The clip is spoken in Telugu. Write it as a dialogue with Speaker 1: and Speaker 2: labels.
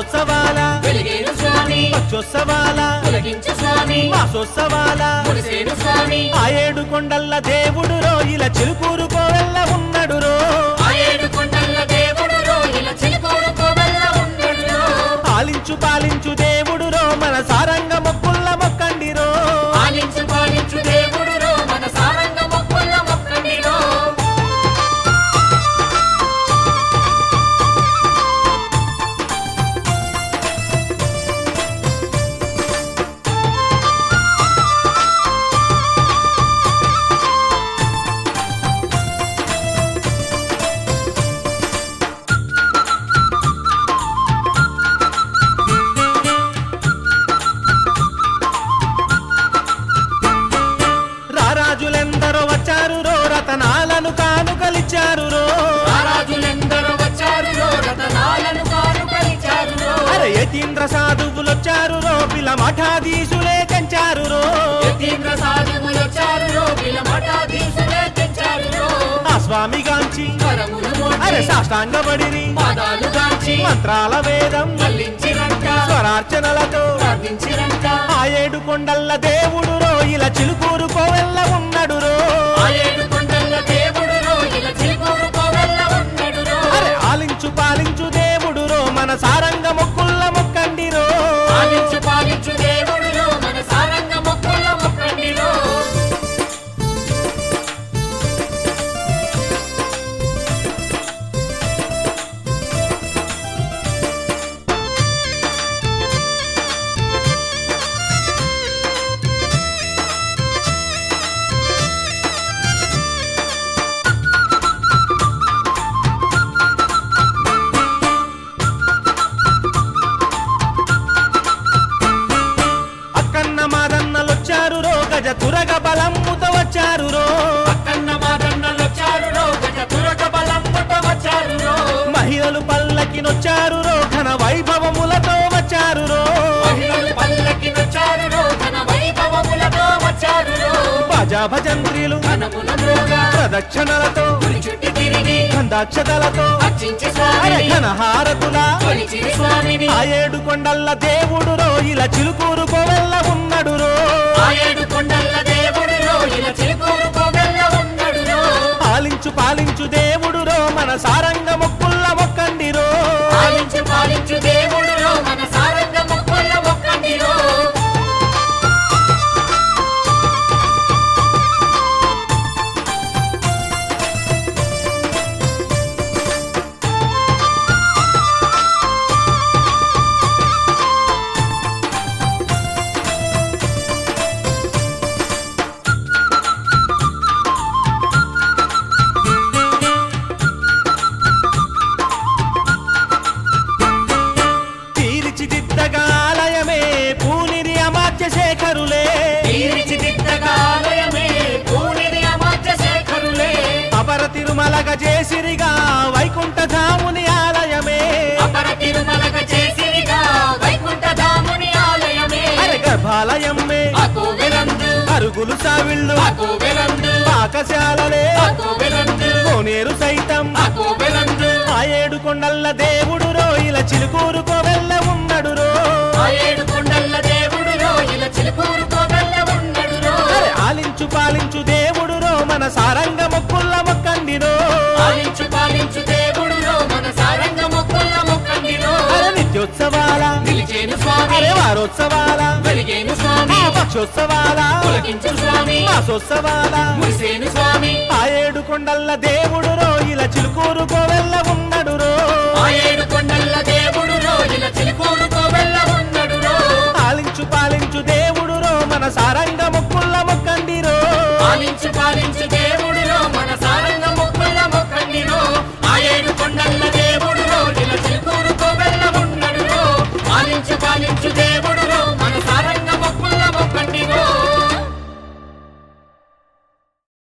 Speaker 1: వారోత్సవాల
Speaker 2: వెలిగేను స్వామి
Speaker 1: పక్షోత్సవాల
Speaker 2: తొలగించు స్వామి
Speaker 1: మాసోత్సవాల
Speaker 2: మురిసేను స్వామి
Speaker 1: ఆ ఏడు కొండల్ల దేవుడు రోయిల చిలుకూరు కోవెల్ల ఉన్నడు రో
Speaker 2: ఆ ఏడు కొండల దేవుడు రోహిల చిలుకూరు కోవెల్ల ఉన్నడురో.
Speaker 1: పాలించు పాలించు దేవుడు రో మన సారంగ మొక్కుల్ల మొక్కండి రో
Speaker 2: పాలించు పాలించు దేవుడు రో మన సారంగ మొక్కుల మొక్కండిరో
Speaker 1: రారాజులెందరో వచ్చారు రో రతనాలను కానుకలిచ్చారు రో
Speaker 2: రారాజులెందరూ వచ్చారు రో రతనాలను కానుకలిచారు రో
Speaker 1: అరే యతీంద్ర సాధువులొచ్చారు రో పిల మఠాధీశులే తెంచారు రో
Speaker 2: యతీంద్ర సాధువులు వచ్చారు రో విలమఠాధీశులే తెచ్చారు రో
Speaker 1: ఆ స్వామి గాంచి
Speaker 2: కరములు
Speaker 1: అరే
Speaker 2: మోచి
Speaker 1: సాష్టాంగబడిరి
Speaker 2: పాదాలు కాంచి
Speaker 1: మంత్రాల వేదం
Speaker 2: మళ్ళించిరంట
Speaker 1: స్వరార్చనలతో
Speaker 2: ప్రార్థించిరంట
Speaker 1: ఆ ఏడు కొండల్ల దేవుడు రో ఇలా చిలుకూరు కోవెల్ల ఉన్నడు రో
Speaker 2: ఆ ఏడు కొండల దేవుడు రో ఇలా చిలుకూరు కోవెల్ల ఉన్నడు రో
Speaker 1: అరే ఆలించు పాలించు దేవుడు రో మన సారంగ మొక్కుల్ల మొక్కండి రో
Speaker 2: పాలించు పాలించు దేవుడు రో మన సారంగ మొక్కుల మొక్కండిరో
Speaker 1: అక్కన్న మాదన్నలొచ్చారు రో గజ తురగ బలమ్ముతో వచ్చారు రో
Speaker 2: అక్కన్న మాదన్నలు వచ్చారు రో గజ తురగ బలం పుట్ట వచ్చారు రో
Speaker 1: మహిళలు పల్లకినొచ్చారు రో ఘన వైభవములతో వచ్చారు రో
Speaker 2: మహిళలు పల్లకి వచ్చారు రో ఘన వైభవములతో వచ్చారు రో
Speaker 1: భజా భజంత్రిలు
Speaker 2: ఘనమున మ్రోగా
Speaker 1: ప్రదక్షిణలతో
Speaker 2: గుడి చుట్టి తిరిగి
Speaker 1: గంధాక్షతలతో
Speaker 2: అర్చించి
Speaker 1: అరే
Speaker 2: స్వామిని
Speaker 1: ఘన హారతుల
Speaker 2: కొలిచిరి స్వామిని
Speaker 1: ఆ ఏడు కొండల్ల దేవుడు రో ఇలా చిలుకూరు కోవెల్ల ఉన్నడు రో
Speaker 2: ఆ ఏడు కొండల దేవుడు రో ఇలా చిలుకూరు కోవెల్ల ఉన్నడు రో
Speaker 1: పాలించు పాలించు దేవుడు రో మన సారంగ మొక్కుల్ల మొక్కండి రో
Speaker 2: పాలించు పాలించు దేవుడు రో మన సారంగ మొక్కుల మొక్కండిరో
Speaker 1: తీర్చిదిద్దగా ఆలయమే పూనిది అమాత్య శేఖరులే
Speaker 2: తీర్చిదిద్దగా ఆలయమే పూనిది అమాత్య శేఖరులే
Speaker 1: అపర తిరుమలగ చేసిరిగా వైకుంఠ ధాముని ఆలయమే
Speaker 2: అపర తిరుమలగ చేసిరిగా వైకుంఠ ధాముని ఆలయమే
Speaker 1: అరే గర్భాలయమే
Speaker 2: ఆ కోవెలందు
Speaker 1: అరుగులు సావిళ్ళు
Speaker 2: ఆ కోవెలందు
Speaker 1: పాకశాలలే
Speaker 2: ఆ కోవెలందు
Speaker 1: కోనేరు సైతం
Speaker 2: ఆ కోవెలందు
Speaker 1: ఆ ఏడు కొండల్ల దేవుడు రో ఇలా చిలుకూరు కోవెల్ల ఉన్నడు రో
Speaker 2: ఆ ఏడు కొండల దేవుడు రో ఇలా చిలుకూరు కోవెల్ల ఉన్నడు రో
Speaker 1: అరే ఆలించు పాలించు దేవుడు రో మన సారంగ మొక్కుల్ల మొక్కండి రో
Speaker 2: పాలించు పాలించు దేవుడు రో మన సారంగ మొక్కుల మొక్కండిరో
Speaker 1: అరే నిత్యోత్సవాల
Speaker 2: నిలిచేను స్వామి
Speaker 1: అరే వారోత్సవాల
Speaker 2: వెలిగేను స్వామి
Speaker 1: పక్షోత్సవాల
Speaker 2: పులకించు స్వామి
Speaker 1: మాసోత్సవాల
Speaker 2: మురిసేను స్వామి
Speaker 1: ఆ ఏడు కొండల్ల దేవుడు రో ఇలా చిలుకూరు కోవెల్ల ఉన్నడు రో
Speaker 2: ఆ ఏడు కొండల దేవుడు రో ఇలా చిలుకూరు కోవెల్ల ఉన్నడు రో
Speaker 1: పాలించు పాలించు దేవుడు రో మన సారంగ మొక్కుల్ల మొక్కండి రో
Speaker 2: పాలించు పాలించు